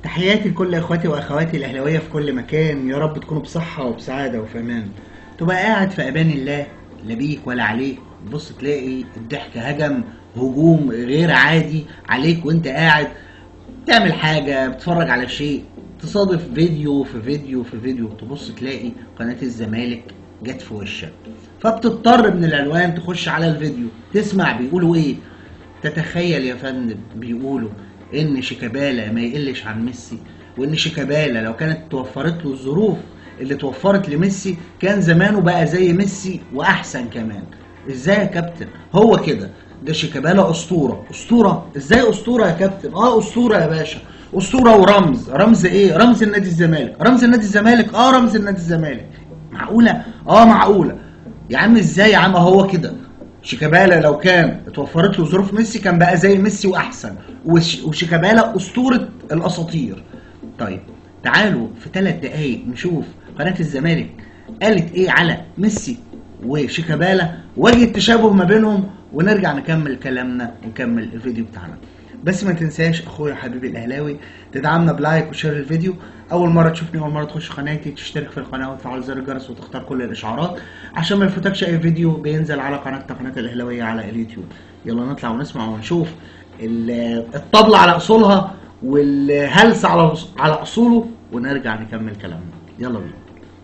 تحياتي لكل اخواتي واخواتي الاهلاويه في كل مكان يا رب تكونوا بصحه وبسعاده وفي امان تبقى قاعد في امان الله لا بيك ولا عليك بص تلاقي الضحك هجم هجوم غير عادي عليك وانت قاعد تعمل حاجه بتتفرج على شيء تصادف فيديو في فيديو في فيديو تبص تلاقي قناه الزمالك جت في وشك فبتضطر من العنوان تخش على الفيديو تسمع بيقولوا ايه تتخيل يا فندم بيقولوا ان شيكابالا ما يقلش عن ميسي وان شيكابالا لو كانت توفرت له الظروف اللي توفرت لميسي كان زمانه بقى زي ميسي واحسن كمان ازاي يا كابتن هو كده ده شيكابالا اسطوره اسطوره ازاي اسطوره يا كابتن اه اسطوره يا باشا اسطوره ورمز رمز ايه رمز النادي الزمالك رمز النادي الزمالك اه رمز النادي الزمالك معقوله اه معقوله يا عم ازاي يا عم هو كده شيكابالا لو كان اتوفرت له ظروف ميسي كان بقى زي ميسي واحسن وش- وشيكابالا اسطوره الاساطير طيب تعالوا في ثلاث دقايق نشوف قناه الزمالك قالت ايه على ميسي وشيكابالا وجه التشابه ما بينهم ونرجع نكمل كلامنا ونكمل الفيديو بتاعنا بس ما تنساش اخويا حبيبي الاهلاوي تدعمنا بلايك وشير الفيديو اول مره تشوفني اول مره تخش قناتي تشترك في القناه وتفعل زر الجرس وتختار كل الاشعارات عشان ما يفوتكش اي فيديو بينزل على قناتنا قناه الاهلاويه على اليوتيوب يلا نطلع ونسمع ونشوف ال- الطبلة على اصولها والهلس على على اصوله ونرجع نكمل كلامنا يلا بينا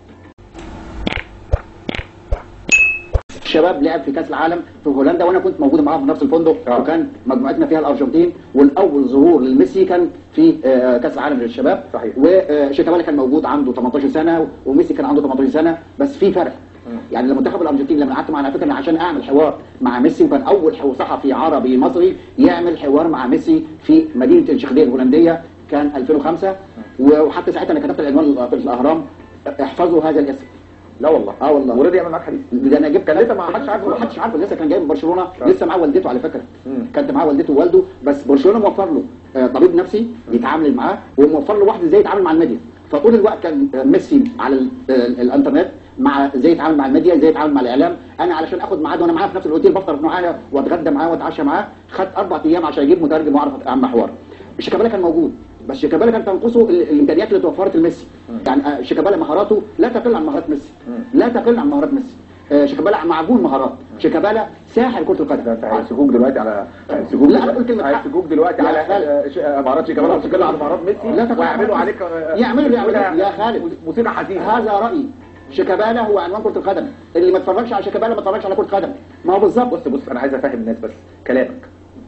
الشباب لعب في كاس العالم في هولندا وانا كنت موجود معاهم في نفس الفندق آه. وكان مجموعتنا فيها الارجنتين والاول ظهور لميسي كان في آه، كاس العالم للشباب صحيح. وشيكابالا كان موجود عنده 18 سنه وميسي كان عنده 18 سنه بس في فرق يعني المنتخب الارجنتيني لما قعدت مع على فكره عشان اعمل حوار مع ميسي وكان اول حوار صحفي عربي مصري يعمل حوار مع ميسي في مدينه الشيخديه الهولنديه كان 2005 وحتى ساعتها انا كتبت العنوان في الاهرام احفظوا هذا الاسم لا والله اه والله ورضي يعمل معاك حديث ده انا جبت كان لسه ما حدش عارفه. ما حدش عارفه لسه كان جاي من برشلونه لسه معاه والدته على فكره مم. كانت معاه والدته ووالده بس برشلونه موفر له آه، طبيب نفسي يتعامل معاه وموفر له واحد ازاي يتعامل مع الميديا فطول الوقت كان آه، ميسي على ال- آه، الانترنت مع ازاي يتعامل مع الميديا ازاي يتعامل مع الاعلام انا علشان اخد ميعاد وانا معاه في نفس الاوتيل بفطر معاه واتغدى معاه واتعشى معاه خدت اربع ايام عشان اجيب مترجم واعرف اعمل حوار شيكابالا كان موجود بس شيكابالا كان تنقصه ال- الامكانيات اللي توفرت لميسي يعني آه، شيكابالا مهاراته لا تقل عن مهارات ميسي لا تقل عن مهارات ميسي آه، شيكابالا معجون مهارات شيكابالا ساحر كرة ده القدم انت هيمسكوك دلوقتي على هيمسكوك لا، أنا قلت كلمة حق. هيمسكوك دلوقتي يا على خالد. آه، ش- آه، مهارات شيكابالا وتقل على مهارات ميسي لا تقل ويعملوا عن عليك آه، يعملوا يعملوا موسيقى- يا خالد موسيقى حزينه هذا رأيي شيكابالا هو عنوان كرة القدم اللي ما اتفرجش على شيكابالا ما اتفرجش على كرة قدم ما هو بالظبط بص بص انا عايز افهم الناس بس كلامك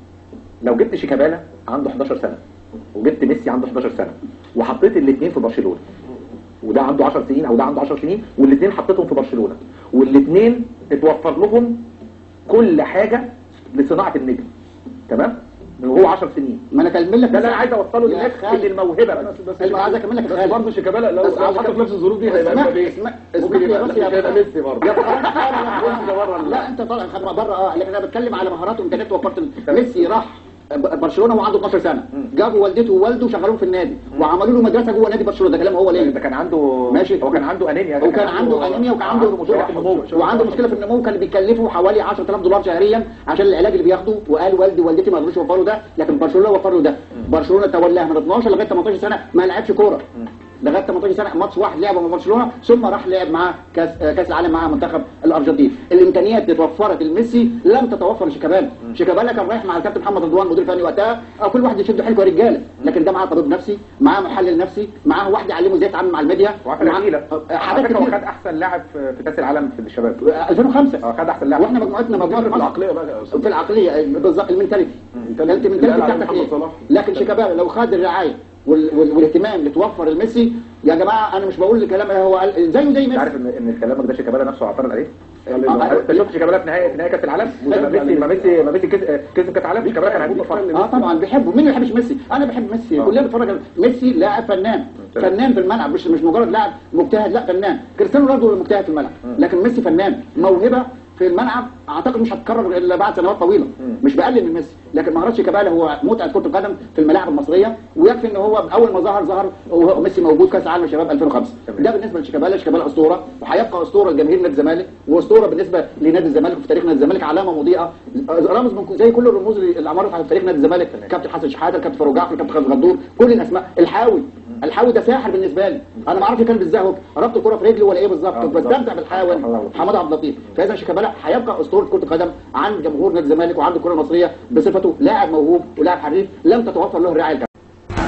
لو جبت شيكابالا عنده 11 سنه وجبت ميسي عنده 11 سنه وحطيت الاثنين في برشلونه وده عنده 10 سنين او ده عنده 10 سنين والاثنين حطيتهم في برشلونه والاثنين اتوفر لهم كل حاجه لصناعه النجم تمام من وهو 10 سنين ما انا اكمل لك ده اللي انا عايز اوصله يا للناس خالد. ان الموهبه بس بس أيوة، عايز اكمل لك يا خالد. برضه شيكابالا لو بس لو عايز حط أكمل- في نفس الظروف دي هيبقى اسمع مبابي. اسمع ممكن اسمع يبقى يا بس يا مش هيبقى بابا. ميسي برضه يا بابا. لا انت طالع خد بره اه لكن انا بتكلم على مهاراته وامكانياته وفرت ميسي راح ب- برشلونه وهو عنده 12 سنه جابوا والدته ووالده وشغلوهم في النادي وعملوا له مدرسه جوه نادي برشلونه ده كلام هو ليه ده كان عنده ماشي. هو كان عنده انيميا وكان عنده انيميا وكان عنده مشكله في النمو وعنده مشكله في النمو كان بيكلفه حوالي 10000 دولار شهريا عشان العلاج اللي بياخده وقال والدي ووالدتي ما قدروش يوفروا ده لكن برشلونه وفر له ده برشلونه تولاه من 12 لغايه 18 سنه ما لعبش كوره لغايه 18 سنه ماتش واحد لعبه مع برشلونه ثم راح لعب مع كاس آه، كاس العالم مع منتخب الارجنتين الامكانيات اللي توفرت لميسي لم تتوفر لشيكابالا شيكابالا كان رايح مع الكابتن محمد رضوان مدير فني وقتها آه، كل واحد يشد حيله رجاله لكن ده معاه طبيب نفسي معاه محلل نفسي معاه واحد يعلمه ازاي يتعامل مع الميديا وعارف معاه- تقيلة آه، على حاجات فكره هو كتير خد احسن لاعب في في كاس العالم في الشباب 2005 اه خد احسن لاعب واحنا مجموعتنا مجموعه في مصر العقليه بقى يا أستاذ. في العقليه بالظبط المنتاليتي المنتاليتي. المنتاليتي اللي قال عليه بتاعتك محمد ايه صلاح. لكن شيكابالا لو خد الرعايه وال- وال- والاهتمام اللي توفر لميسي يا جماعه انا مش بقول الكلام هو قال زيه زي انت ميسي عارف ان ان كلامك ده شيكابالا نفسه اعترض عليه آه، انت شفت شيكابالا في نهائي في نهائي كاس العالم ما ميسي ما ميسي ما ميسي كسب كسب كاس العالم شيكابالا كان هيموت فرق اه طبعا بيحبه مين ما بيحبش ميسي انا بحب ميسي آه. كلنا بنتفرج على- ميسي لاعب فنان تمام. فنان في الملعب مش مش مجرد لاعب مجتهد لا فنان كريستيانو رونالدو مجتهد في الملعب لكن ميسي فنان موهبه في الملعب اعتقد مش هتتكرر الا بعد سنوات طويله مش بقلل من ميسي لكن مهارات شيكابالا هو متعه كره القدم في الملاعب المصريه ويكفي ان هو اول ما ظهر ظهر وهو ميسي موجود كاس عالم الشباب 2005 تمام. ده بالنسبه لشيكابالا شيكابالا اسطوره وهيبقى اسطوره لجماهير نادي الزمالك واسطوره بالنسبه لنادي الزمالك وفي تاريخ نادي الزمالك علامه مضيئه رمز من زي كل الرموز اللي عملت في تاريخ نادي الزمالك كابتن حسن شحاته كابتن فاروق جعفر كابتن خالد غدور كل الاسماء الحاوي الحاوي ده ساحر بالنسبه لي انا ما اعرفش كان بالزهق ربط الكره في رجلي ولا ايه بالظبط آه، كنت بالظبط. بستمتع بالحاوي الله. حماد عبد اللطيف فاذا شيكابالا هيبقى اسطوره كره القدم عند جمهور نادي الزمالك وعند الكره المصريه بصفته لاعب موهوب ولاعب حريف لم تتوفر له الرعايه الكافيه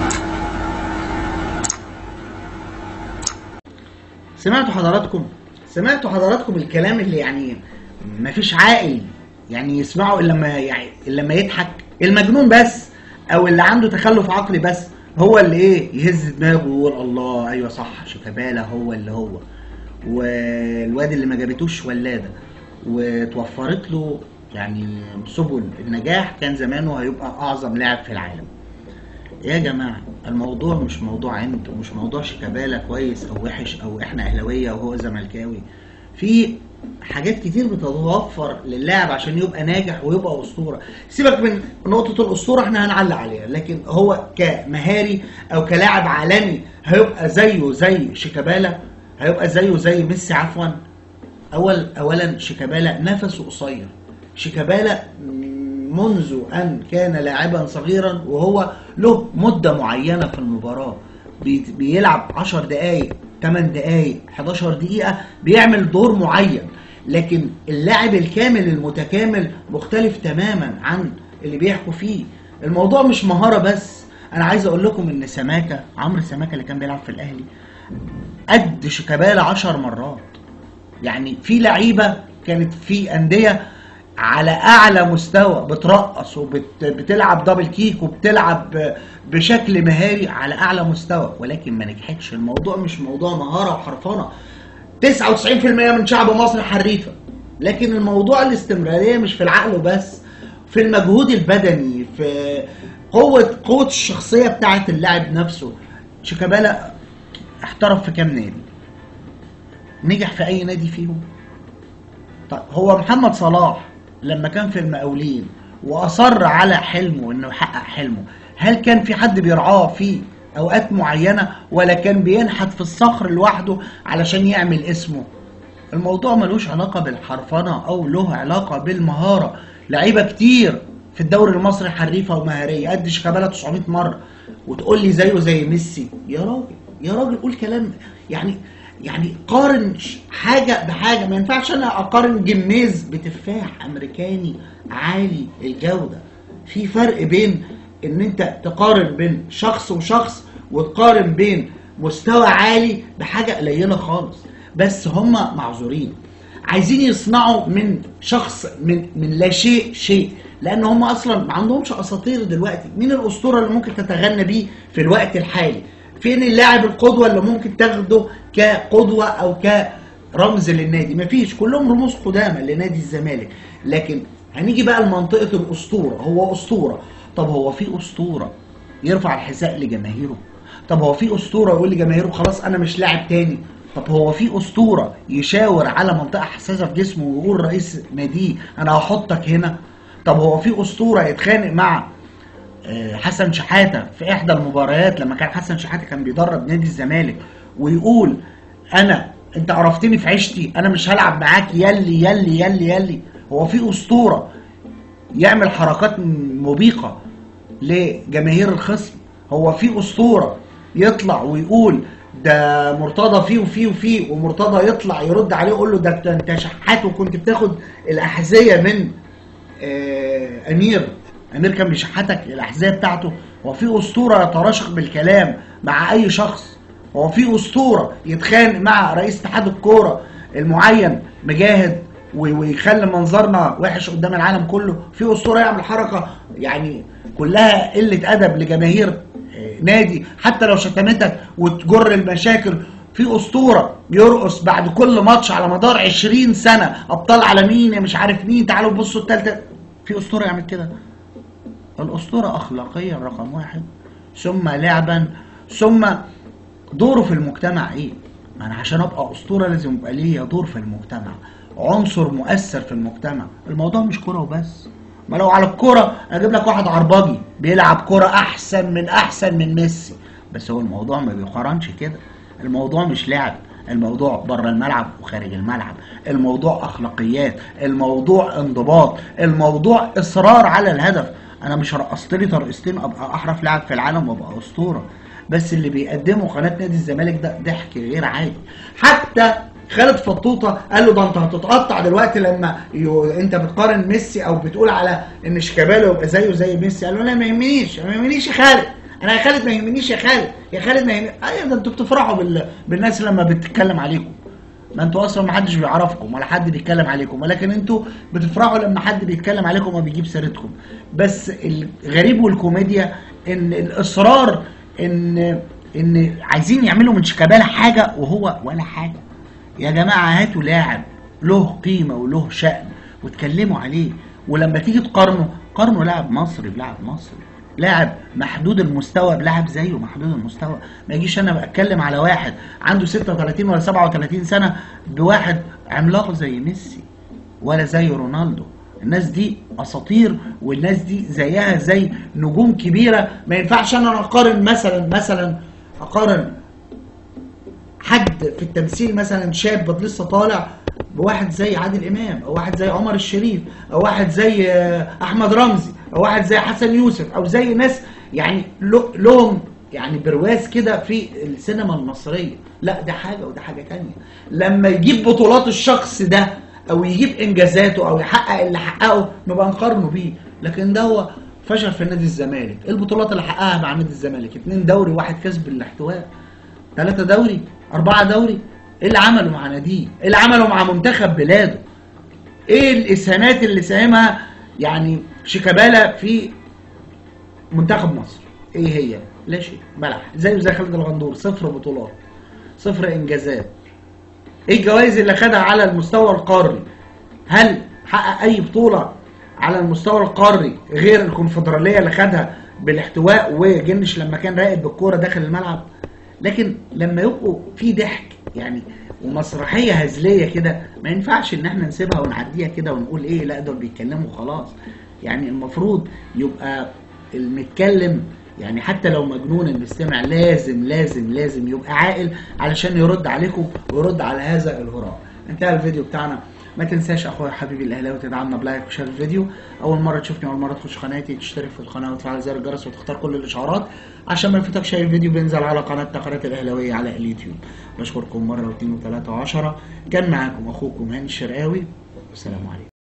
سمعتوا حضراتكم سمعتوا حضراتكم الكلام اللي يعني مفيش عاقل يعني يسمعه الا لما يعني إلا لما يضحك المجنون بس او اللي عنده تخلف عقلي بس هو اللي ايه يهز دماغه ويقول الله ايوه صح شيكابالا هو اللي هو والواد اللي ما جابتوش ولاده وتوفرت له يعني سبل النجاح كان زمانه هيبقى اعظم لاعب في العالم يا جماعة الموضوع مش موضوع عند ومش موضوع شيكابالا كويس او وحش او احنا اهلاوية وهو زملكاوي في حاجات كتير بتتوفر للاعب عشان يبقى ناجح ويبقى اسطورة سيبك من نقطة الاسطورة احنا هنعلق عليها لكن هو كمهاري او كلاعب عالمي هيبقى زيه زي شيكابالا هيبقى زيه زي ميسي عفوا اول اولا شيكابالا نفسه قصير شيكابالا منذ ان كان لاعبا صغيرا وهو له مده معينه في المباراه بي- بيلعب 10 دقائق 8 دقائق 11 دقيقه بيعمل دور معين لكن اللاعب الكامل المتكامل مختلف تماما عن اللي بيحكوا فيه الموضوع مش مهاره بس انا عايز اقول لكم ان سماكه عمرو سماكه اللي كان بيلعب في الاهلي قد شيكابالا 10 مرات يعني في لعيبه كانت في انديه على اعلى مستوى بترقص وبتلعب دبل كيك وبتلعب بشكل مهاري على اعلى مستوى ولكن ما نجحتش الموضوع مش موضوع مهاره وحرفنه 99% من شعب مصر حريفه لكن الموضوع الاستمراريه مش في العقل وبس في المجهود البدني في قوه قوه الشخصيه بتاعه اللاعب نفسه شيكابالا احترف في كام نادي نجح في اي نادي فيهم طيب هو محمد صلاح لما كان في المقاولين واصر على حلمه انه يحقق حلمه هل كان في حد بيرعاه في اوقات معينه ولا كان بينحت في الصخر لوحده علشان يعمل اسمه الموضوع ملوش علاقه بالحرفنه او له علاقه بالمهاره لعيبه كتير في الدوري المصري حريفه ومهاريه قد شيكابالا 900 مره وتقول لي زيه زي ميسي يا راجل يا راجل قول كلام يعني يعني قارن ش- حاجه بحاجه ما ينفعش انا اقارن جميز بتفاح امريكاني عالي الجوده في فرق بين ان انت تقارن بين شخص وشخص وتقارن بين مستوى عالي بحاجه قليله خالص بس هم معذورين عايزين يصنعوا من شخص من من لا شيء شيء لان هم اصلا ما عندهمش اساطير دلوقتي مين الاسطوره اللي ممكن تتغنى بيه في الوقت الحالي فين اللاعب القدوه اللي ممكن تاخده كقدوه او كرمز للنادي مفيش كلهم رموز قدامى لنادي الزمالك لكن هنيجي بقى لمنطقه الاسطوره هو اسطوره طب هو في اسطوره يرفع الحذاء لجماهيره طب هو في اسطوره يقول لجماهيره خلاص انا مش لاعب تاني طب هو في اسطوره يشاور على منطقه حساسه في جسمه ويقول رئيس ناديه انا هحطك هنا طب هو في اسطوره يتخانق مع آه، حسن شحاته في احدى المباريات لما كان حسن شحاته كان بيدرب نادي الزمالك ويقول انا انت عرفتني في عيشتي انا مش هلعب معاك يلي يلي يلي يلي هو في اسطوره يعمل حركات موبقه لجماهير الخصم هو في اسطوره يطلع ويقول ده مرتضى فيه وفيه وفيه ومرتضى يطلع يرد عليه يقول له ده أنت- انت شحات وكنت بتاخد الاحذيه من آه، امير امير كان بيشحتك الاحذيه بتاعته هو في اسطوره يتراشق بالكلام مع اي شخص هو في اسطوره يتخانق مع رئيس اتحاد الكوره المعين مجاهد و- ويخلي منظرنا وحش قدام العالم كله في اسطوره يعمل حركه يعني كلها قله ادب لجماهير آه، نادي حتى لو شتمتك وتجر المشاكل في اسطوره يرقص بعد كل ماتش على مدار 20 سنه ابطال عالمين يا مش عارف مين تعالوا بصوا التالتة في اسطوره يعمل كده الاسطوره اخلاقيا رقم واحد ثم لعبا ثم دوره في المجتمع ايه ما انا عشان ابقى اسطوره لازم يبقى ليا دور في المجتمع عنصر مؤثر في المجتمع الموضوع مش كرة وبس ما لو على الكرة اجيب لك واحد عرباجي بيلعب كرة احسن من احسن من ميسي بس هو الموضوع ما بيقارنش كده الموضوع مش لعب الموضوع بره الملعب وخارج الملعب الموضوع اخلاقيات الموضوع انضباط الموضوع اصرار على الهدف انا مش رقصت لي ترقصتين ابقى احرف لاعب في العالم وابقى اسطوره بس اللي بيقدمه قناه نادي الزمالك ده ضحك غير عادي حتى خالد فطوطه قال له ده انت هتتقطع دلوقتي لما يو... انت بتقارن ميسي او بتقول على ان شيكابالا يبقى زيه زي ميسي قال له لا ما يهمنيش ما يهمنيش يا خالد انا يا خالد ما يهمنيش يا خالد يا خالد ما يهمنيش ايوه ده انتوا بتفرحوا بال... بالناس لما بتتكلم عليكم ما انتوا اصلا ما حدش بيعرفكم ولا حد بيتكلم عليكم ولكن انتوا بتفرحوا لما حد بيتكلم عليكم وبيجيب سيرتكم بس الغريب والكوميديا ان الاصرار ان ان عايزين يعملوا من شيكابالا حاجه وهو ولا حاجه يا جماعه هاتوا لاعب له قيمه وله شأن واتكلموا عليه ولما تيجي تقارنه قارنوا لاعب مصري بلاعب مصري لاعب محدود المستوى بلاعب زيه محدود المستوى ما يجيش انا بتكلم على واحد عنده 36 ولا 37 سنه بواحد عملاق زي ميسي ولا زي رونالدو الناس دي اساطير والناس دي زيها زي نجوم كبيره ما ينفعش انا اقارن مثلا مثلا اقارن حد في التمثيل مثلا شاب لسه طالع بواحد زي عادل امام او واحد زي عمر الشريف او واحد زي احمد رمزي او واحد زي حسن يوسف او زي ناس يعني لهم يعني برواز كده في السينما المصريه لا ده حاجه وده حاجه تانية لما يجيب بطولات الشخص ده او يجيب انجازاته او يحقق اللي حققه نبقى نقارنه بيه لكن ده هو فشل في نادي الزمالك ايه البطولات اللي حققها مع نادي الزمالك اتنين دوري واحد كاس بالاحتواء ثلاثة دوري أربعة دوري ايه اللي عمله مع ناديه ايه اللي عمله مع منتخب بلاده ايه الاسهامات اللي ساهمها يعني شيكابالا في منتخب مصر ايه هي لا شيء بلح زيه زي خالد الغندور صفر بطولات صفر انجازات ايه الجوائز اللي خدها على المستوى القاري هل حقق اي بطوله على المستوى القاري غير الكونفدراليه اللي خدها بالاحتواء وجنش لما كان راقب بالكوره داخل الملعب لكن لما يبقوا في ضحك يعني ومسرحيه هزليه كده ما ينفعش ان احنا نسيبها ونعديها كده ونقول ايه لا دول بيتكلموا خلاص يعني المفروض يبقى المتكلم يعني حتى لو مجنون المستمع لازم لازم لازم يبقى عاقل علشان يرد عليكم ويرد على هذا الهراء انتهى الفيديو بتاعنا ما تنساش اخويا حبيبي الاهلاوي تدعمنا بلايك وشير الفيديو اول مره تشوفني اول مره تخش قناتي تشترك في القناه وتفعل زر الجرس وتختار كل الاشعارات عشان ما يفوتكش اي فيديو بينزل على قناه قناه الاهلاويه على اليوتيوب بشكركم مره واثنين وثلاثه وعشره كان معاكم اخوكم هاني الشرقاوي والسلام عليكم